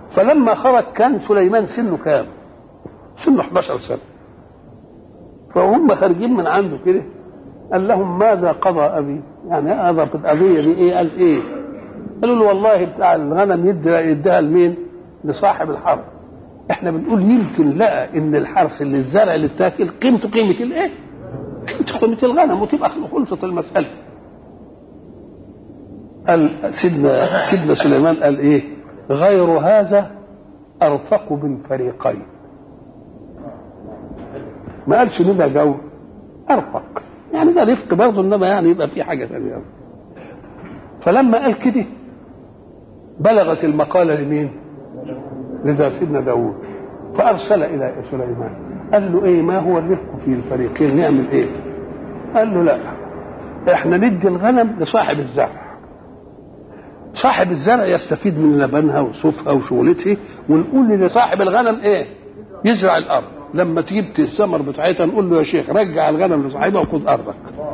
فلما خرج كان سليمان سنه كام سنه 11 سنه فهم خارجين من عنده كده قال لهم ماذا قضى ابي يعني هذا القضيه دي ايه قال ايه قالوا له والله بتاع الغنم يدي يديها لمين لصاحب الحرث احنا بنقول يمكن لقى ان الحرث اللي الزرع اللي اتاكل قيمته قيمه الايه قيمته قيمه الغنم وتبقى خلصت المساله قال سيدنا سيدنا سليمان قال ايه غير هذا ارفق بالفريقين ما قالش لنا جو ارفق يعني ده رفق برضه انما يعني يبقى في حاجه ثانيه فلما قال كده بلغت المقاله لمين؟ لذا سيدنا داوود فارسل الى سليمان قال له ايه ما هو الرفق في الفريقين نعمل ايه؟ قال له لا احنا ندي الغنم لصاحب الزرع صاحب الزرع يستفيد من لبنها وصوفها وشغلته ونقول لصاحب الغنم ايه؟ يزرع الارض لما تجيب الثمر بتاعتها نقول له يا شيخ رجع الغنم لصاحبها وخد ارضك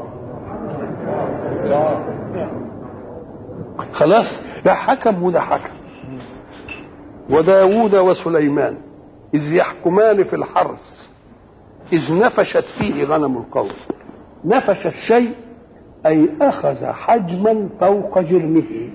خلاص ده حكم وده حكم وداود وسليمان إذ يحكمان في الحرث إذ نفشت فيه غنم القوم نفش الشيء أي أخذ حجما فوق جرمه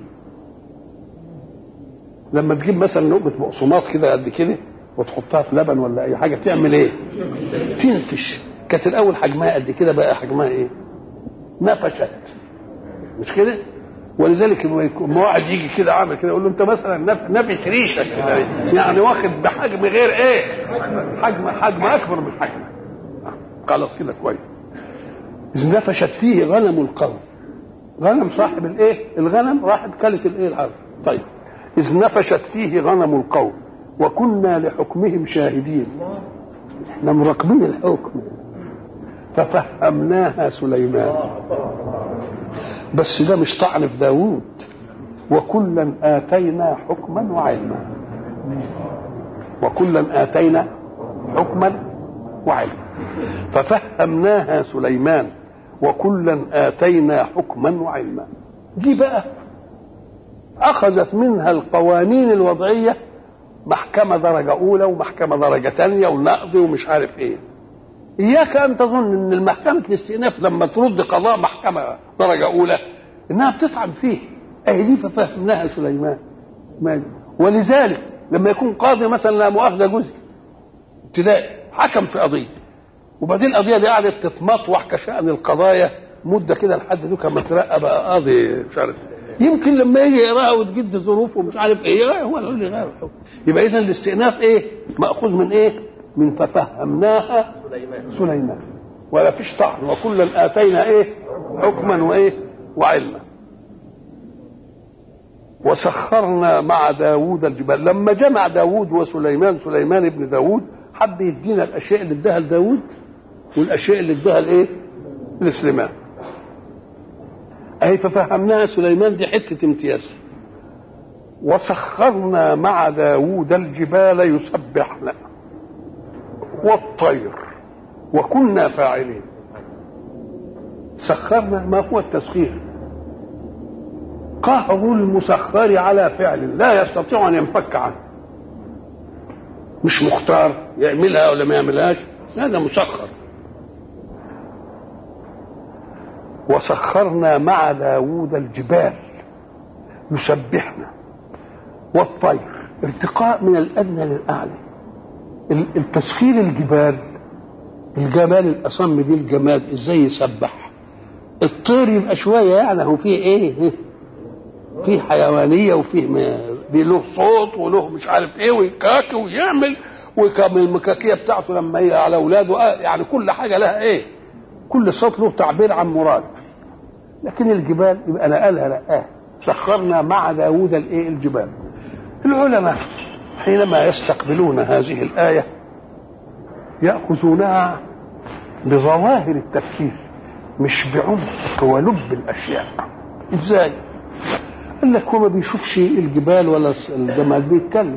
لما تجيب مثلا لقمة بقسماط كده قد كده وتحطها في لبن ولا أي حاجة تعمل إيه؟ تنفش كانت الأول حجمها قد كده بقى حجمها إيه؟ نفشت مش كده؟ ولذلك لما واحد يجي كده عامل كده يقول له انت مثلا نفش ريشك كده يعني واخد بحجم غير ايه؟ حجم حجم اكبر من حجمه خلاص كده كويس اذ نفشت فيه غنم القوم غنم صاحب الايه؟ الغنم راحت كلت الايه العرض طيب اذ نفشت فيه غنم القوم وكنا لحكمهم شاهدين احنا مراقبين الحكم ففهمناها سليمان بس ده مش طعن في داوود وكلا آتينا حكما وعلما وكلا آتينا حكما وعلما ففهمناها سليمان وكلا آتينا حكما وعلما دي بقى أخذت منها القوانين الوضعية محكمة درجة أولى ومحكمة درجة ثانية ونقضي ومش عارف إيه إياك أن تظن أن المحكمة الاستئناف لما ترد قضاء محكمة درجة أولى إنها بتطعن فيه أهي دي ففهمناها سليمان ما ولذلك لما يكون قاضي مثلا لا مؤاخذة جزء ابتدائي حكم في قضية وبعدين القضية دي قعدت تتمطوح كشأن القضايا مدة كده لحد دوكا ما ترقى بقى قاضي مش عارف يمكن لما يجي يقراها وتجد ظروفه ومش عارف ايه هو اللي غير الحكم يبقى اذا الاستئناف ايه؟ ماخوذ من ايه؟ من ففهمناها سليمان سليمان ولا فيش طعن وكلا اتينا ايه؟ حكما وايه؟ وعلما وسخرنا مع داوود الجبال لما جمع داوود وسليمان سليمان ابن داوود حب يدينا الاشياء اللي اداها لداوود والاشياء اللي اداها لايه؟ لسليمان اهي ففهمناها سليمان دي حته امتياز وسخرنا مع داوود الجبال يسبحن والطير وكنا فاعلين سخرنا ما هو التسخير قهر المسخر على فعل لا يستطيع ان ينفك عنه مش مختار يعملها ولا ما يعملهاش هذا مسخر وسخرنا مع داوود الجبال يسبحنا والطير ارتقاء من الادنى للاعلى التسخير الجبال الجبال الاصم دي الجماد ازاي يسبح الطير يبقى شويه يعني هو فيه ايه فيه حيوانيه وفيه له صوت وله مش عارف ايه ويكاكي ويعمل وكم المكاكيه بتاعته لما هي على اولاده يعني كل حاجه لها ايه كل صوت له تعبير عن مراد لكن الجبال يبقى نقلها لقاه سخرنا مع داوود الايه الجبال العلماء حينما يستقبلون هذه الآية يأخذونها بظواهر التفكير مش بعمق ولب الأشياء إزاي؟ قال لك هو ما بيشوفش الجبال ولا الجمال بيتكلم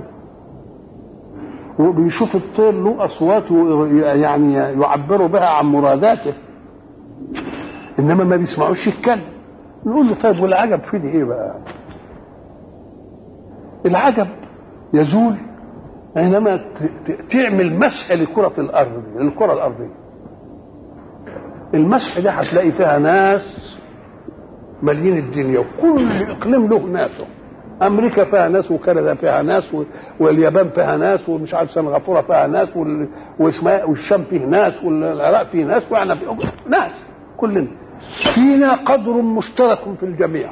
وبيشوف الطير له أصوات يعني يعبروا بها عن مراداته إنما ما بيسمعوش يتكلم نقول له طيب والعجب في دي إيه بقى؟ العجب يزول حينما ت- ت- تعمل مسح لكرة الأرض للكرة الأرضية المسح ده هتلاقي فيها ناس مالين الدنيا وكل اقليم له ناسه امريكا فيها ناس وكندا فيها ناس و- واليابان فيها ناس ومش عارف سنغافوره فيها ناس وال- واسمها والشام فيه ناس والعراق فيه ناس واحنا فيه ناس كلنا فينا قدر مشترك في الجميع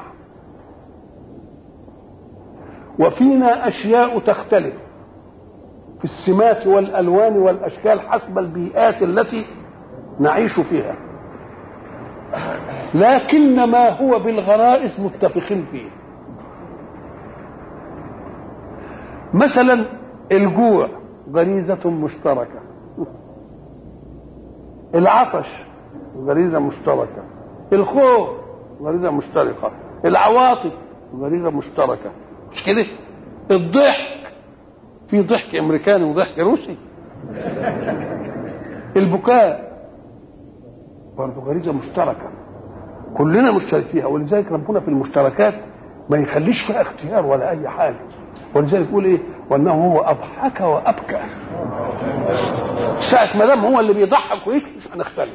وفينا اشياء تختلف في السمات والالوان والاشكال حسب البيئات التي نعيش فيها لكن ما هو بالغرائز متفقين فيه مثلا الجوع غريزة مشتركة العطش غريزة مشتركة الخوف غريزة مشتركة العواطف غريزة مشتركة مش كده الضحك في ضحك امريكاني وضحك روسي البكاء برضه غريزه مشتركه كلنا مشترك فيها ولذلك ربنا في المشتركات ما يخليش فيها اختيار ولا اي حاجه ولذلك يقول ايه وانه هو اضحك وابكى ساعة ما دام هو اللي بيضحك ويبكي مش هنختلف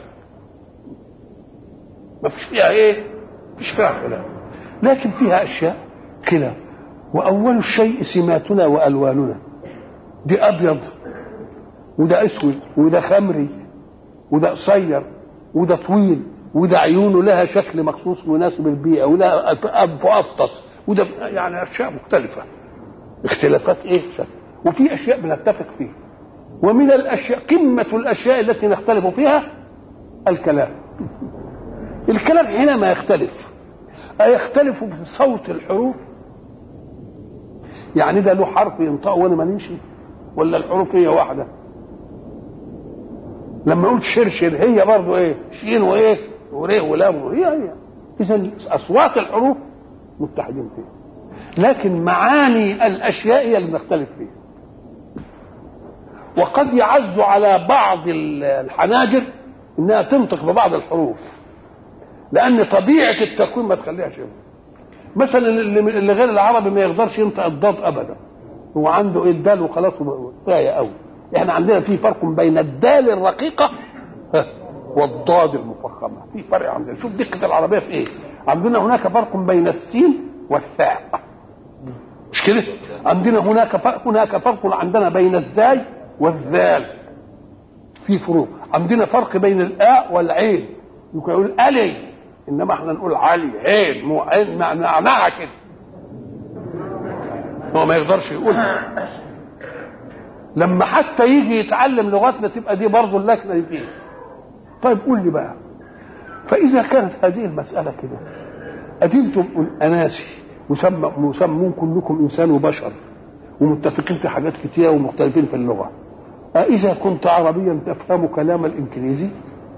ما فيش فيها ايه مفيش فيها خلاف لكن فيها اشياء كده واول الشيء سماتنا والواننا دي ابيض وده اسود وده خمري وده قصير وده طويل وده عيونه لها شكل مخصوص مناسب البيئه وده انف افطس وده يعني اشياء مختلفه اختلافات ايه شكل وفي اشياء بنتفق فيها ومن الاشياء قمه الاشياء التي نختلف فيها الكلام الكلام حينما يختلف أيختلف في صوت الحروف يعني ده له حرف ينطقه وانا ما نمشي ولا الحروف هي واحده لما قلت شرشر هي برضو ايه شين وايه وريه ولام هي هي اذا اصوات الحروف متحدين فيها لكن معاني الاشياء هي اللي نختلف فيها وقد يعز على بعض الحناجر انها تنطق ببعض الحروف لان طبيعه التكوين ما تخليهاش ينطق مثلا اللي اللي غير العربي ما يقدرش ينطق الضاد ابدا هو عنده ايه الدال وخلاص كفايه قوي احنا عندنا في فرق بين الدال الرقيقه والضاد المفخمه في فرق عندنا شوف دقه العربيه في ايه عندنا هناك فرق بين السين والثاء مش كده عندنا هناك فرق هناك فرق عندنا بين الزاي والذال في فروق عندنا فرق بين الاء والعين يمكن يقول الي انما احنا نقول علي عين مو عين معناها كده هو ما يقدرش يقولها لما حتى يجي يتعلم لغتنا تبقى دي برضه اللكنه دي فيه طيب قول لي بقى فاذا كانت هذه المساله كده ادينتم اناسي مسمى مسمون كلكم انسان وبشر ومتفقين في حاجات كتيره ومختلفين في اللغه أإذا كنت عربيا تفهم كلام الإنجليزي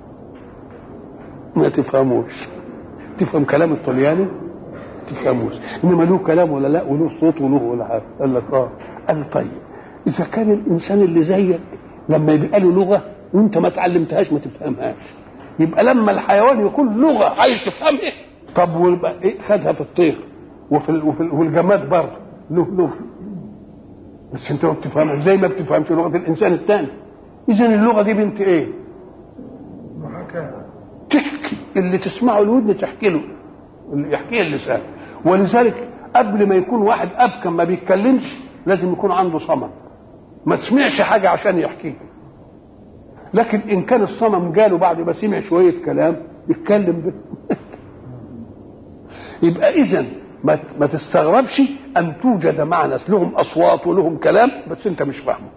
ما تفهموش تفهم كلام الطلياني تفهموش إنما له كلام ولا لا وله صوت وله ولا حاجة قال لك آه قال طيب إذا كان الإنسان اللي زيك لما يبقى له لغة وأنت ما تعلمتهاش ما تفهمهاش يبقى لما الحيوان يكون لغة عايز تفهمها طب ويبقى إيه خدها في الطير وفي ال وفي ال والجماد برضه له لغة بس انت ما بتفهمها زي ما بتفهمش لغه الانسان الثاني اذا اللغه دي بنت ايه تحكي اللي تسمعه الودن تحكي له اللي يحكيه اللسان ولذلك قبل ما يكون واحد ابكم ما بيتكلمش لازم يكون عنده صمم ما سمعش حاجه عشان يحكيه لكن ان كان الصمم جاله بعد ما سمع شويه كلام يتكلم به يبقى اذا ما ما تستغربش ان توجد مع ناس لهم اصوات ولهم كلام بس انت مش فاهمه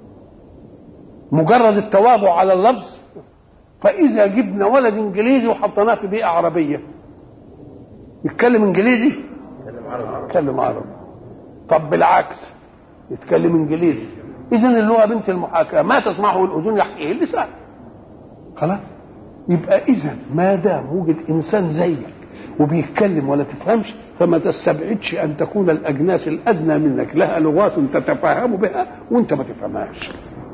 مجرد التواضع على اللفظ فاذا جبنا ولد انجليزي وحطيناه في بيئه عربيه يتكلم انجليزي يتكلم عربي طب بالعكس يتكلم انجليزي اذا اللغه بنت المحاكاه ما تسمعه الاذن يحكيه اللسان خلاص يبقى اذا ما دام وجد انسان زيك وبيتكلم ولا تفهمش فما تستبعدش ان تكون الاجناس الادنى منك لها لغات تتفاهم بها وانت ما تفهمهاش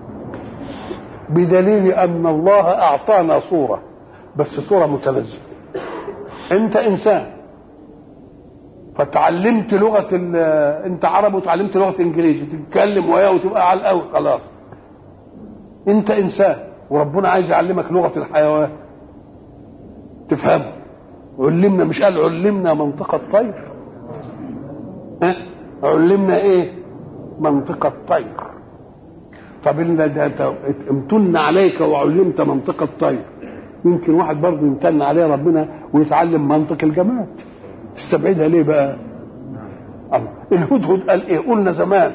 بدليل ان الله اعطانا صوره بس صوره متنزهه انت انسان فتعلمت لغه ال- انت عربي وتعلمت لغه انجليزي تتكلم وياه وتبقى على الاول خلاص انت انسان وربنا عايز يعلمك لغه الحيوان تفهمه علمنا مش قال علمنا منطق الطير ها علمنا ايه منطق الطير طب ان ده ده امتن عليك وعلمت منطق الطير يمكن واحد برضه يمتن عليه ربنا ويتعلم منطق الجماد تستبعدها ليه بقى الله. الهدهد قال ايه قلنا زمان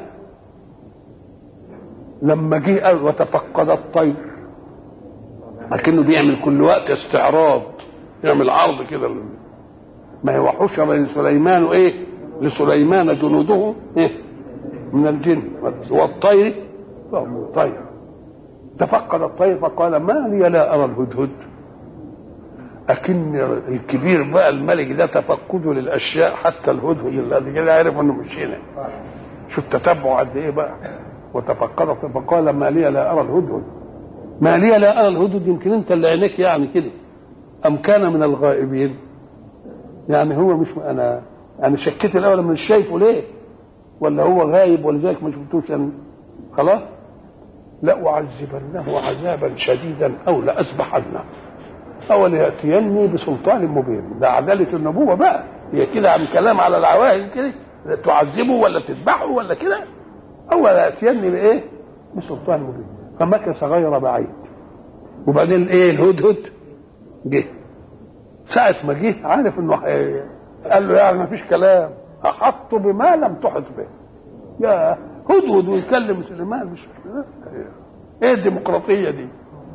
لما جه قال وتفقد الطير لكنه بيعمل كل وقت استعراض يعمل عرض كده ما هي وحشر لسليمان ايه لسليمان جنوده ايه من الجن والطير طير تفقد الطير فقال ما لي لا ارى الهدهد أكن الكبير بقى الملك ده تفقده للاشياء حتى الهدهد الذي كده عرف انه مش هنا شوف تتبع قد ايه بقى وتفقد فقال ما لي لا ارى الهدهد ما لي لا ارى الهدهد يمكن انت اللي عينيك يعني كده ام كان من الغائبين يعني هو مش انا انا شكيت الاول مش شايفه ليه ولا هو غايب ولذلك ما شفتوش يعني خلاص لأعذبنه عذابا شديدا او لأذبحنه او لياتيني بسلطان مبين ده عداله النبوه بقى هي كده عم كلام على العواهد كده تعذبه ولا تذبحه ولا كده او لياتيني بايه بسلطان مبين فمكث غير بعيد وبعدين ايه الهدهد جه ساعة ما جه عارف انه حي... قال له يعني ما فيش كلام احط بما لم تحط به يا هدهد ويكلم سليمان مش ايه الديمقراطية دي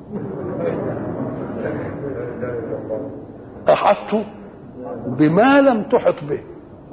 احطت بما لم تحط به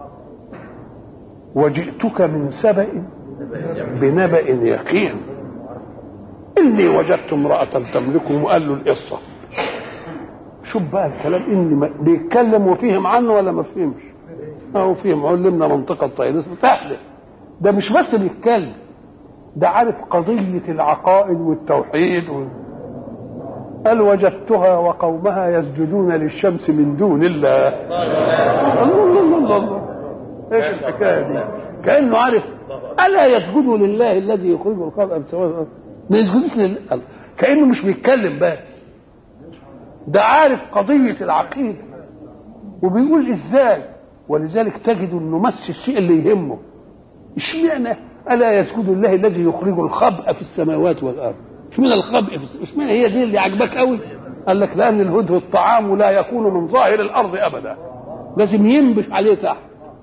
وجئتك من سبأ بنبأ يقين إني وجدت امرأة تملكهم وقال له القصة شوف بقى الكلام إني ما بيتكلم وفهم عنه ولا ما فهمش أهو فهم علمنا منطقة الطير سهلة ده مش بس بيتكلم ده عارف قضية العقائد والتوحيد و... قال وجدتها وقومها يسجدون للشمس من دون الله الله الله الله, الله. ايش الحكايه دي كانه عارف الا يسجدوا لله الذي يخرج الخلق من سواء الارض ما يسجدوش لله كانه مش بيتكلم بس ده عارف قضيه العقيده وبيقول ازاي ولذلك تجد انه مس الشيء اللي يهمه اشمعنى الا يسجد لله الذي يخرج الخبء في السماوات والارض اشمعنى الخبء في اشمعنى هي دي اللي عجبك قوي قال لك لان الهدهد الطعام لا يكون من ظاهر الارض ابدا لازم ينبش عليه تحت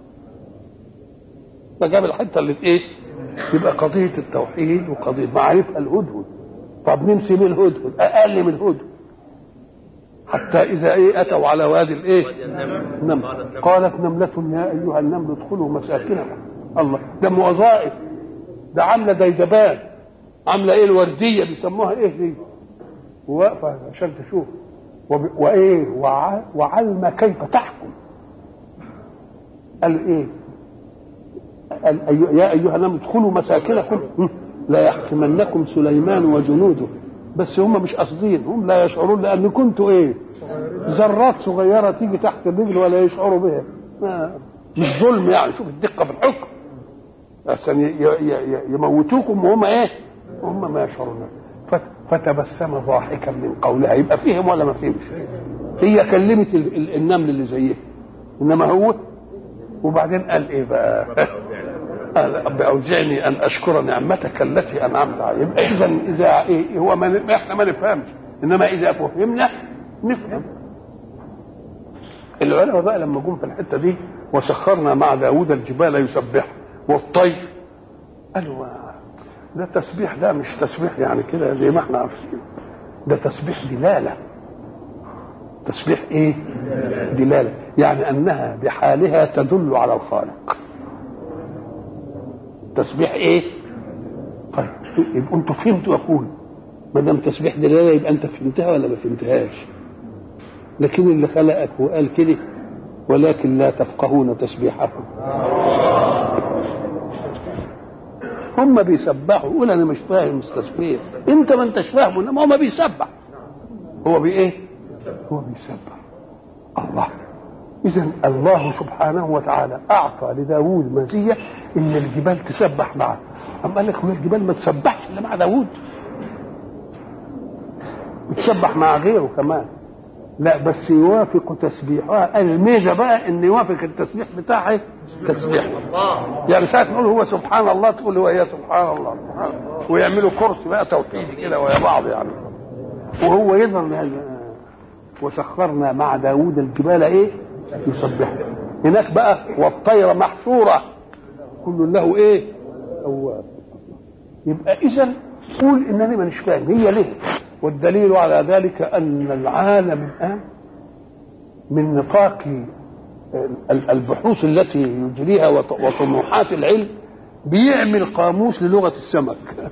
فجاب الحته اللي في ايه يبقى قضيه التوحيد وقضيه معرفه الهدهد طب نمسي من الهدهد اقل من الهدهد حتى اذا ايه اتوا على وادي الايه نمل قالت نملة يا ايها النمل ادخلوا مساكنكم الله ده وظائف ده عامله ديدبان عامله ايه الورديه بيسموها ايه دي واقفه عشان تشوف وب... وايه وع... وعلم كيف تحكم قال ايه قال أي... يا ايها الناس ادخلوا مساكنكم لا يحكمنكم سليمان وجنوده بس هم مش قاصدين هم لا يشعرون لان كنتوا ايه ذرات صغيره تيجي تحت الرجل ولا يشعروا بها ما مش ظلم يعني شوف الدقه في الحكم عشان يموتوكم وهم ايه وهم ما يشعرون فتبسم ضاحكا من قولها يبقى فيهم ولا ما فيهمش هي كلمت النمل اللي زيه انما هو وبعدين قال ايه بقى قال باوزعني ان اشكر نعمتك التي انعمت علي يبقى اذا اذا إيه هو ما احنا ما نفهمش انما اذا فهمنا نفهم العلماء بقى لما جم في الحته دي وسخرنا مع داوود الجبال يسبح والطير قالوا ده تسبيح ده مش تسبيح يعني كده زي ما احنا عارفين ده تسبيح دلاله تسبيح ايه دلاله يعني انها بحالها تدل على الخالق تسبيح ايه طيب يبقى انتوا فهمتوا يقول ما دام تسبيح دلاله يبقى انت فهمتها ولا ما فهمتهاش لكن اللي خلقك وقال كده ولكن لا تفقهون تسبيحهم هم بيسبحوا يقول انا مش فاهم التسبيح انت ما انتش فاهمه انما هو بيسبح هو بايه هو بيسبح الله إذا الله سبحانه وتعالى أعطى لداود مزية إن الجبال تسبح معه أما قال لك هو الجبال ما تسبحش إلا مع داود بتسبح مع غيره كمان لا بس يوافق تسبيحها الميزه بقى ان يوافق التسبيح بتاعه تسبيح يعني ساعه نقول هو سبحان الله تقول هو يا سبحان الله سبحان الله ويعملوا كرسي بقى توحيدي كده ويا بعض يعني وهو يظهر وسخرنا مع داوود الجبال ايه يسبح هناك بقى والطير محشوره كل له ايه اواب يبقى اذا قول انني مانيش فاهم هي ليه والدليل على ذلك ان العالم الان من نطاق البحوث التي يجريها وطموحات العلم بيعمل قاموس للغه السمك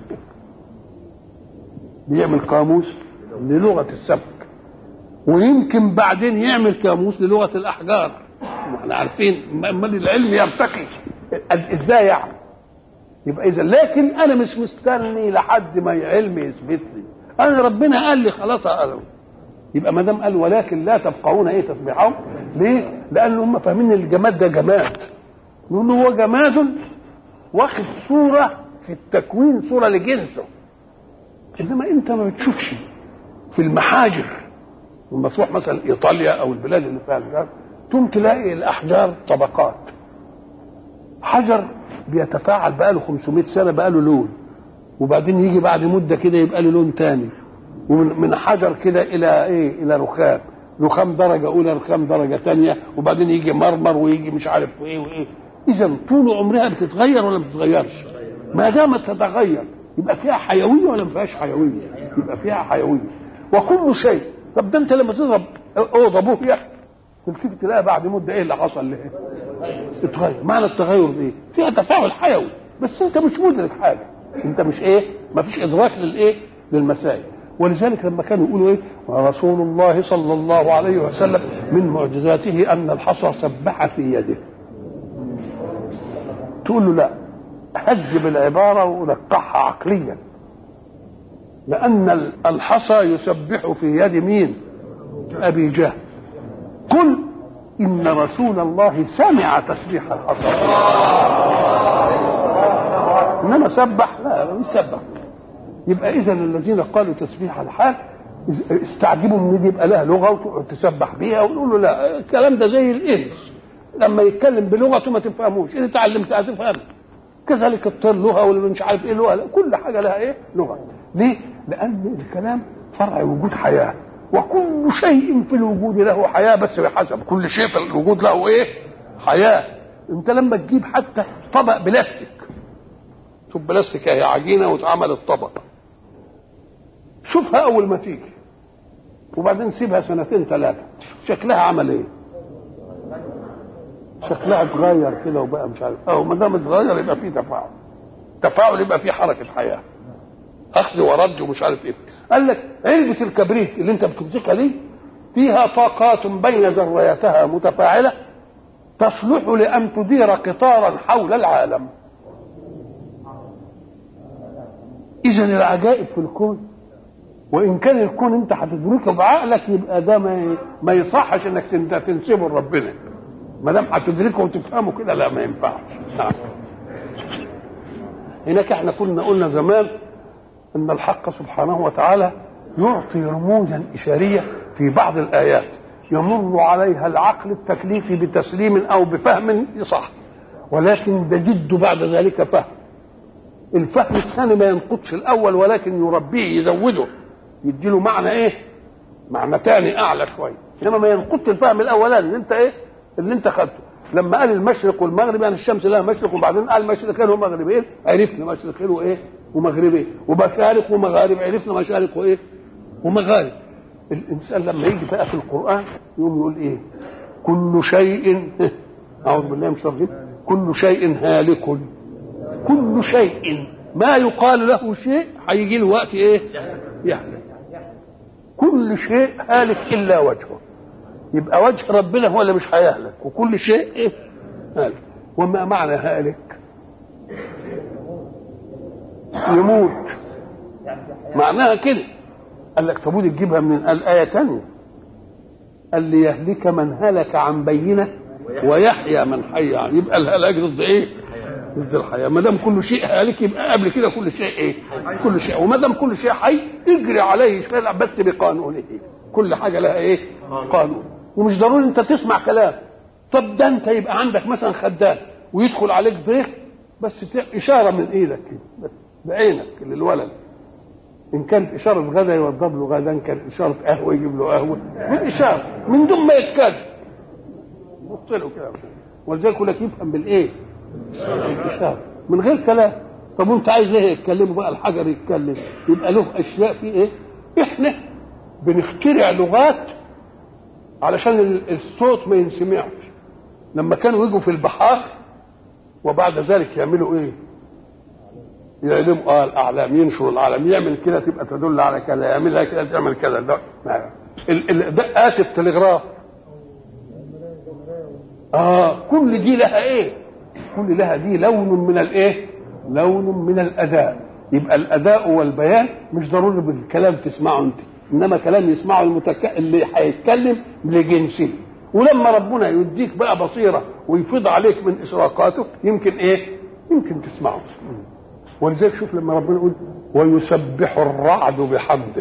بيعمل قاموس للغه السمك ويمكن بعدين يعمل قاموس للغه الاحجار احنا عارفين امال العلم يرتقي ازاي يعني يبقى اذا لكن انا مش مستني لحد ما علم يثبت لي انا ربنا قال لي خلاص قالوا يبقى ما دام قال ولكن لا تفقهون ايه تسبيحهم ليه؟ لان هم فاهمين ان الجماد ده جماد يقول هو جماد واخد صوره في التكوين صوره لجنسه انما انت ما بتشوفش في المحاجر لما تروح مثلا ايطاليا او البلاد اللي فيها الجار تقوم تلاقي الاحجار طبقات حجر بيتفاعل بقاله 500 سنه بقاله لون وبعدين يجي بعد مده كده يبقى له لون تاني ومن من حجر كده الى ايه الى رخام رخام درجه اولى رخام درجه ثانيه وبعدين يجي مرمر ويجي مش عارف ايه وايه اذا طول عمرها بتتغير ولا ما بتتغيرش ما دامت تتغير يبقى فيها حيويه ولا ما فيهاش حيويه يبقى فيها حيويه وكل شيء طب ده انت لما تضرب اوضه بوهيه تلتفت تلاقي بعد مده ايه اللي حصل لها اتغير معنى التغير ايه فيها تفاعل حيوي بس انت مش مدرك حاجه انت مش ايه ما فيش ادراك للايه للمسائل ولذلك لما كانوا يقولوا ايه ورسول الله صلى الله عليه وسلم من معجزاته ان الحصى سبح في يده تقول له لا هذب العباره ونقحها عقليا لان الحصى يسبح في يد مين ابي جهل قل ان رسول الله سمع تسبيح الحصى انما سبح لا مش سبح يبقى اذا الذين قالوا تسبيح الحال استعجبوا ان دي يبقى لها لغه وتقعد تسبح بيها ويقول له لا الكلام ده زي الانس لما يتكلم بلغته ما تفهموش اذا تعلمتها تفهم كذلك الطير لغه واللي مش عارف ايه لغه كل حاجه لها ايه لغه ليه لان الكلام فرع وجود حياه وكل شيء في الوجود له حياه بس بحسب كل شيء في الوجود له ايه حياه انت لما تجيب حتى طبق بلاستيك شوف بلاستيك هي عجينه واتعملت طبق شوفها اول ما تيجي وبعدين سيبها سنتين ثلاثه شكلها عمل ايه شكلها اتغير كده وبقى مش عارف اه ما دام اتغير يبقى فيه تفاعل تفاعل يبقى فيه حركه حياه اخذ ورد ومش عارف ايه قال لك علبه الكبريت اللي انت بتمسكها دي فيها طاقات بين ذرياتها متفاعله تصلح لان تدير قطارا حول العالم اذا العجائب في الكون وان كان الكون انت هتدركه بعقلك يبقى ده ما ما يصحش انك انت تنسبه لربنا ما دام هتدركه وتفهمه كده لا ما ينفعش هناك احنا كنا قلنا زمان ان الحق سبحانه وتعالى يعطي رموزا اشاريه في بعض الايات يمر عليها العقل التكليفي بتسليم او بفهم يصح ولكن ده جد بعد ذلك فهم الفهم الثاني ما ينقضش الاول ولكن يربيه يزوده يديله معنى ايه معنى تاني اعلى شويه انما ما ينقضش الفهم الاولاني اللي انت ايه اللي انت خدته لما قال المشرق والمغرب يعني الشمس لها مشرق وبعدين قال مشرقين ومغربين عرفنا مشرقين وايه ومغربين ومشارق ومغارب عرفنا مشارق وايه ومغارب الانسان لما يجي بقى في القران يقوم يقول ايه كل شيء اعوذ بالله من الشيطان كل شيء هالك كل شيء ما يقال له شيء هيجي له وقت ايه يهلك كل شيء هالك الا وجهه يبقى وجه ربنا هو اللي مش هيهلك وكل شيء ايه هالك وما معنى هالك يموت معناها كده قال لك طب ودي تجيبها من الآية تانية قال ليهلك من هلك عن بينه ويحيى من حي عن يبقى الهلاك ضد ايه؟ ضد الحياه ما دام كل شيء هالك يبقى قبل كده كل شيء ايه؟ كل شيء وما دام كل شيء حي اجري عليه شرع بس بقانونه كل حاجه لها ايه؟ قانون ومش ضروري انت تسمع كلام طب ده انت يبقى عندك مثلا خدام ويدخل عليك ضيف بس اشاره من ايدك كده بس بعينك للولد ان كانت اشاره غدا يوضب له غدا ان كانت اشاره قهوه يجيب له قهوه من اشاره من دون ما يتكلم بص له كده ولذلك يقول لك يفهم بالايه؟ الاشاره من غير كلام طب وانت عايز ايه يتكلموا بقى الحجر يتكلم يبقى له اشياء في ايه؟ احنا بنخترع لغات علشان الصوت ما ينسمعش لما كانوا يجوا في البحار وبعد ذلك يعملوا ايه؟ يعلموا اه الاعلام ينشروا الاعلام يعمل كده تبقى تدل على كذا يعملها كده تعمل كذا ده دقات التلغراف اه كل دي لها ايه؟ كل لها دي لون من الايه؟ لون من الاداء يبقى الاداء والبيان مش ضروري بالكلام تسمعه انت انما كلام يسمعه المتك... اللي هيتكلم لجنسه ولما ربنا يديك بقى بصيره ويفيض عليك من اشراقاته يمكن ايه؟ يمكن تسمعه ولذلك شوف لما ربنا يقول ويسبح الرعد بحمده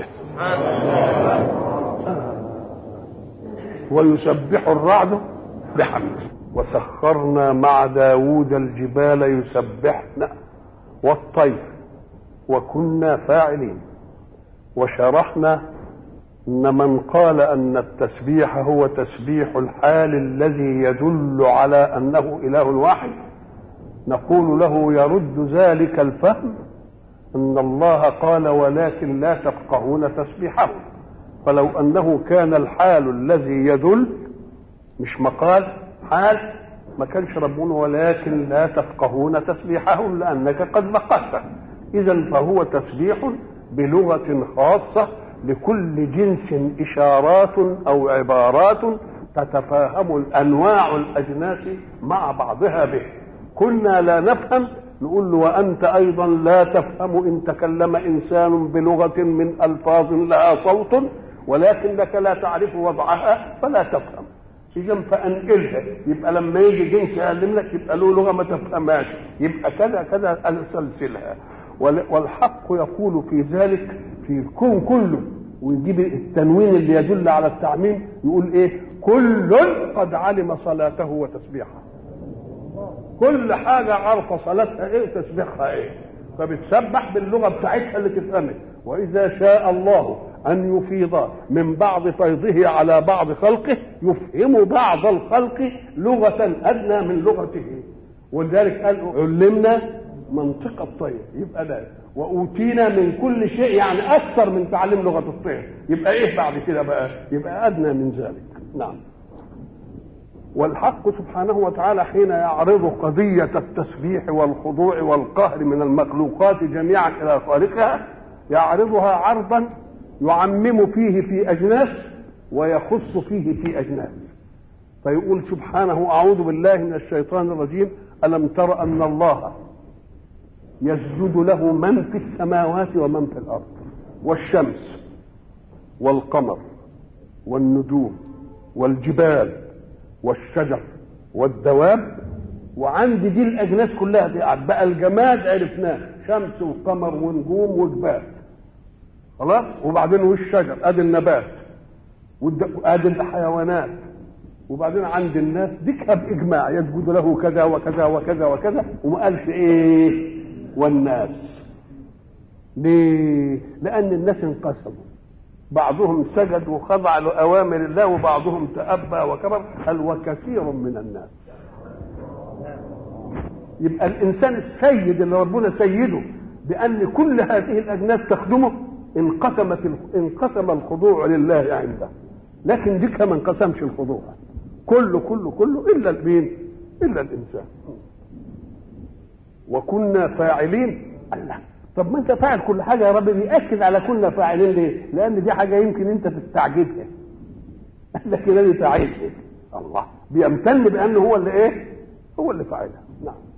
ويسبح الرعد بحمده وسخرنا مع داود الجبال يسبحن والطير وكنا فاعلين وشرحنا ان من قال ان التسبيح هو تسبيح الحال الذي يدل على انه اله واحد نقول له يرد ذلك الفهم ان الله قال ولكن لا تفقهون تسبيحه فلو انه كان الحال الذي يدل مش مقال حال ما كانش ربنا ولكن لا تفقهون تسبيحهم لانك قد فقهته اذا فهو تسبيح بلغه خاصه لكل جنس اشارات او عبارات تتفاهم الانواع الاجناس مع بعضها به كنا لا نفهم نقول له وانت ايضا لا تفهم ان تكلم انسان بلغه من الفاظ لها صوت ولكنك لا تعرف وضعها فلا تفهم اذا فانقلها يبقى لما يجي جنس يعلم لك يبقى له لغه ما تفهمهاش يبقى كذا كذا اسلسلها والحق يقول في ذلك في الكون كله ويجيب التنوين اللي يدل على التعميم يقول ايه كل قد علم صلاته وتسبيحه كل حاجة عارفة صلاتها ايه وتسبيحها ايه فبتسبح باللغة بتاعتها اللي تفهمها وإذا شاء الله أن يفيض من بعض فيضه على بعض خلقه يفهم بعض الخلق لغة أدنى من لغته ولذلك قال علمنا منطق الطير يبقى ده وأوتينا من كل شيء يعني أكثر من تعليم لغة الطير يبقى إيه بعد كده بقى يبقى أدنى من ذلك نعم والحق سبحانه وتعالى حين يعرض قضية التسبيح والخضوع والقهر من المخلوقات جميعا إلى خالقها يعرضها عرضا يعمم فيه في أجناس ويخص فيه في أجناس فيقول سبحانه أعوذ بالله من الشيطان الرجيم ألم تر أن الله يسجد له من في السماوات ومن في الأرض والشمس والقمر والنجوم والجبال والشجر والدواب وعندي دي الاجناس كلها دي بقى الجماد عرفناه شمس وقمر ونجوم وجبال خلاص وبعدين والشجر ادي النبات وادي الحيوانات وبعدين عند الناس ديكها باجماع يسجد له كذا وكذا وكذا وكذا وما قالش ايه والناس ليه لان الناس انقسموا بعضهم سجد وخضع لأوامر الله وبعضهم تأبى وكبر قال وكثير من الناس يبقى الإنسان السيد اللي ربنا سيده بأن كل هذه الأجناس تخدمه انقسمت انقسم الخضوع لله عنده لكن ديك ما انقسمش الخضوع كله كله كله إلا مين؟ إلا الإنسان وكنا فاعلين الله طب ما انت فاعل كل حاجه يا رب بيأكد على كنا فاعلين ليه؟ لأن دي حاجة يمكن أنت تستعجبها. قال لك الذي فاعلها الله بيمتن بأنه هو اللي إيه؟ هو اللي فاعلها، نعم.